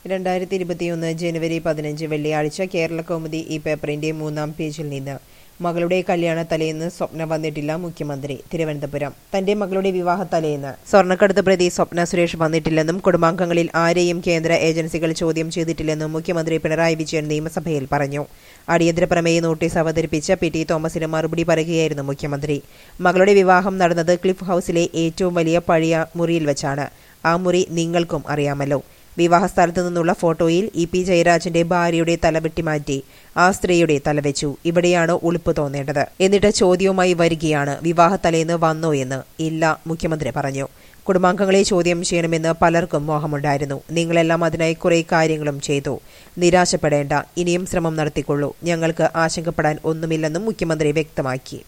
രണ്ടായിരത്തി ഇരുപത്തിയൊന്ന് ജനുവരി പതിനഞ്ച് വെള്ളിയാഴ്ച കേരള കൗമുദി ഈ പേപ്പറിന്റെ മൂന്നാം പേജിൽ നിന്ന് മകളുടെ കല്യാണ തലേന്ന് സ്വപ്ന വന്നിട്ടില്ല മുഖ്യമന്ത്രി തിരുവനന്തപുരം തന്റെ മകളുടെ വിവാഹ തലേന്ന് സ്വർണ്ണക്കടത്ത് പ്രതി സ്വപ്ന സുരേഷ് വന്നിട്ടില്ലെന്നും കുടുംബാംഗങ്ങളിൽ ആരെയും കേന്ദ്ര ഏജൻസികൾ ചോദ്യം ചെയ്തിട്ടില്ലെന്നും മുഖ്യമന്ത്രി പിണറായി വിജയൻ നിയമസഭയിൽ പറഞ്ഞു അടിയന്തര പ്രമേയ നോട്ടീസ് അവതരിപ്പിച്ച പി ടി തോമസിന് മറുപടി പറയുകയായിരുന്നു മുഖ്യമന്ത്രി മകളുടെ വിവാഹം നടന്നത് ക്ലിഫ് ഹൌസിലെ ഏറ്റവും വലിയ പഴയ മുറിയിൽ വെച്ചാണ് ആ മുറി നിങ്ങൾക്കും അറിയാമല്ലോ വിവാഹ സ്ഥലത്തു നിന്നുള്ള ഫോട്ടോയിൽ ഇ പി ജയരാജന്റെ ഭാര്യയുടെ തല വെട്ടിമാറ്റി ആ സ്ത്രീയുടെ തല വെച്ചു ഇവിടെയാണ് ഉളുപ്പ് തോന്നേണ്ടത് എന്നിട്ട് ചോദ്യവുമായി വരികയാണ് വിവാഹ തലേന്ന് വന്നോ എന്ന് ഇല്ല മുഖ്യമന്ത്രി പറഞ്ഞു കുടുംബാംഗങ്ങളെ ചോദ്യം ചെയ്യണമെന്ന് പലർക്കും മോഹമുണ്ടായിരുന്നു നിങ്ങളെല്ലാം അതിനായി കുറെ കാര്യങ്ങളും ചെയ്തു നിരാശപ്പെടേണ്ട ഇനിയും ശ്രമം നടത്തിക്കൊള്ളൂ ഞങ്ങൾക്ക് ആശങ്കപ്പെടാൻ ഒന്നുമില്ലെന്നും മുഖ്യമന്ത്രി വ്യക്തമാക്കി